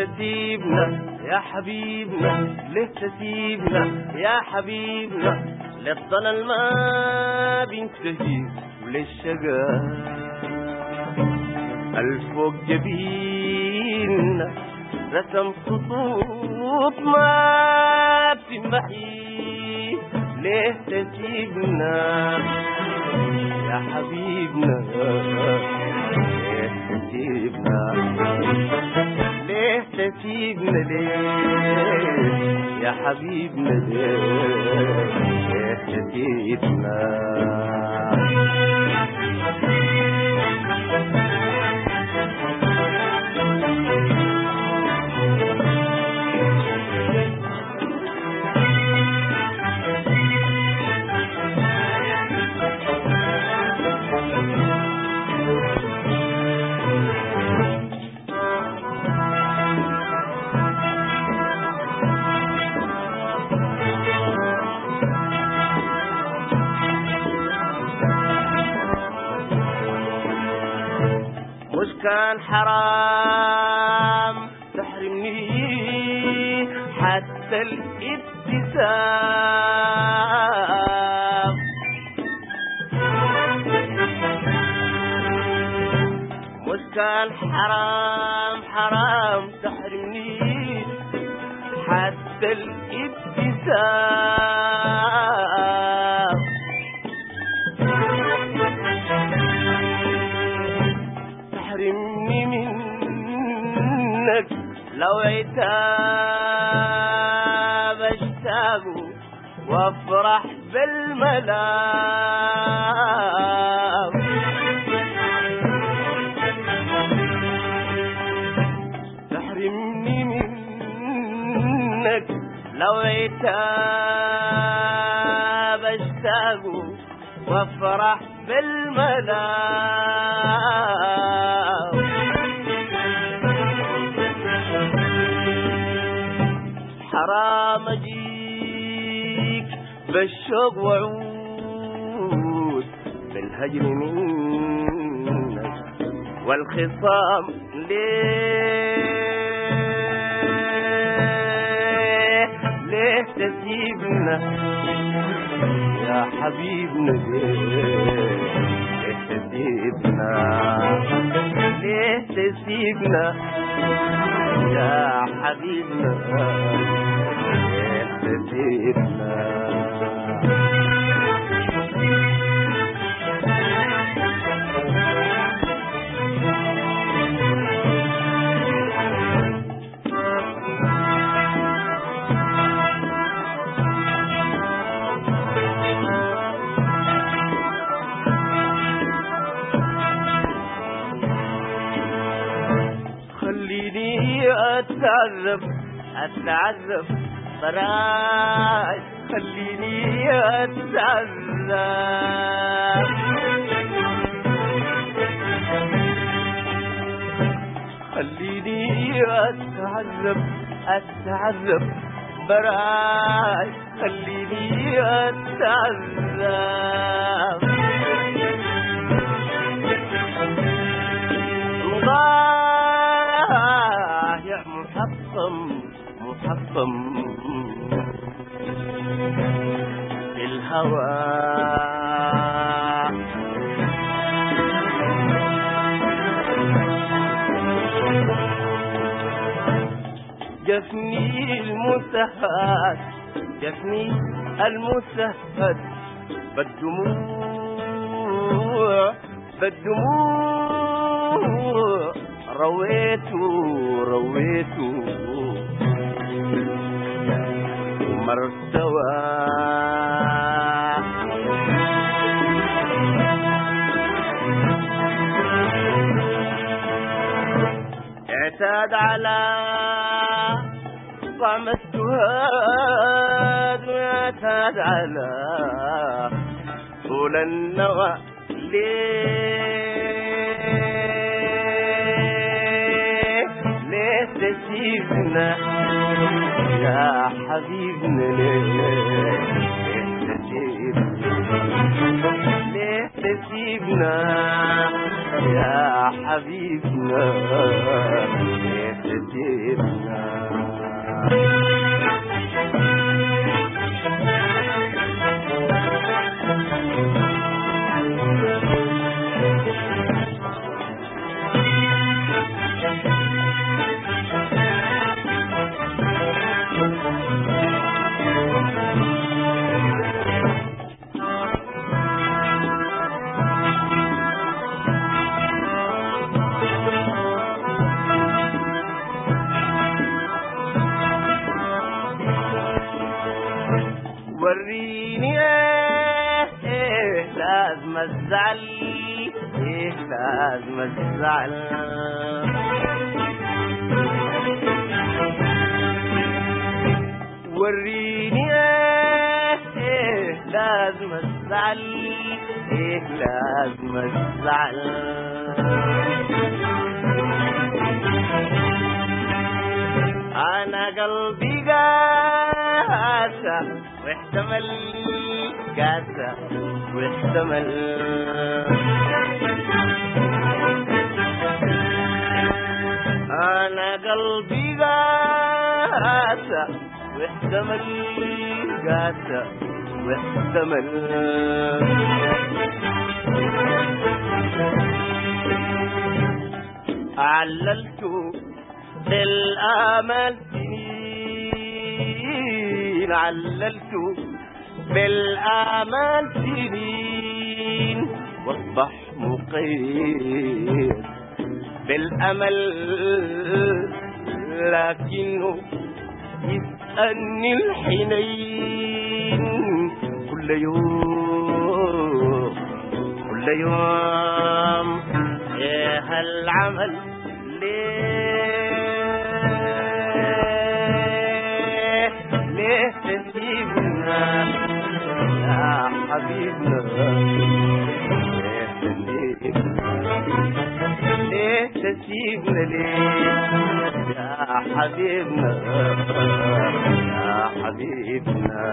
تسيبنا يا حبيبنا ليه تسيبنا يا حبيبنا للضلال ما بينتهي وللشقاء الفوق جبيننا رسم خطوط ما بتمحي ليه تسيبنا يا حبيبنا ليه تسيبنا ليه تسيبنا ليه يا حبيبنا ليه ليه تسيبنا مش كان حرام تحرمني حتى الابتسام مش كان حرام حرام تحرمني حتى الابتسام تحرمني منك لو عتاب اشتاق وافرح بالملام تحرمني منك لو عتاب اشتاق وافرح بالملام حرام اجيك بالشوق وعود بالهجر منك والخصام ليه ليه تسيبنا يا حبيبنا ليه ليه تسيبنا ليه تسيبنا يا حبيبنا ليه تسيبنا خليني اتعذب اتعذب براي خليني اتعذب خليني اتعذب اتعذب براي خليني اتعذب ضايع محطم محطم في الهوى جفني المسهد جفني المسهد بالدموع بالدموع رويته رويته مرتوى اعتاد على طعم السهاد واعتاد على طول النوى ليه ليه تسيبنا يا حبيبنا ليه ليه تسيبنا ليه تسيبنا يا حبيبنا ليه تسيبنا لازم الزعل ايه لازم الزعل وريني ايه لازم الزعل ايه لازم الزعل انا قلبي قاسى واحتمل قاسى واحتمل انا قلبي قاسى واحتمل قاسى واحتمل عللت بالآمال سنين عللت بالآمال سنين واصبح مقيد بالأمل لكنه يسألني الحنين كل يوم كل يوم يا هالعمل ليه ليه تسيبنا يا حبيبنا ليه تسيبنا ليه تسيبنا ليه يا حبيبنا يا حبيبنا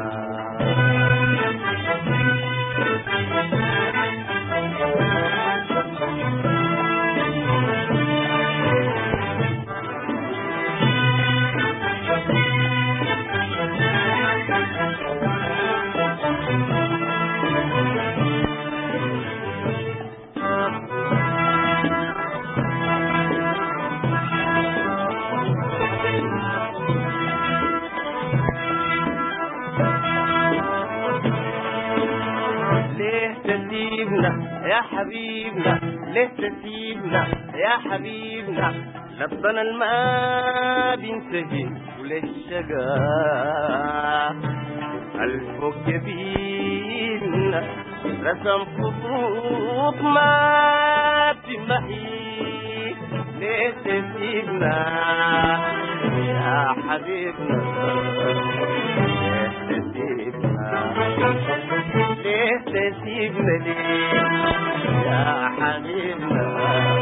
ليه تسيبنا يا حبيبنا ليه تسيبنا يا حبيبنا لبنا الماء بينتهي وللشقا الفوق جبيننا رسم خطوط ما تمحي ليه تسيبنا يا حبيبنا ليه تسيبنا ليه تسيبنا ليه يا حبيبنا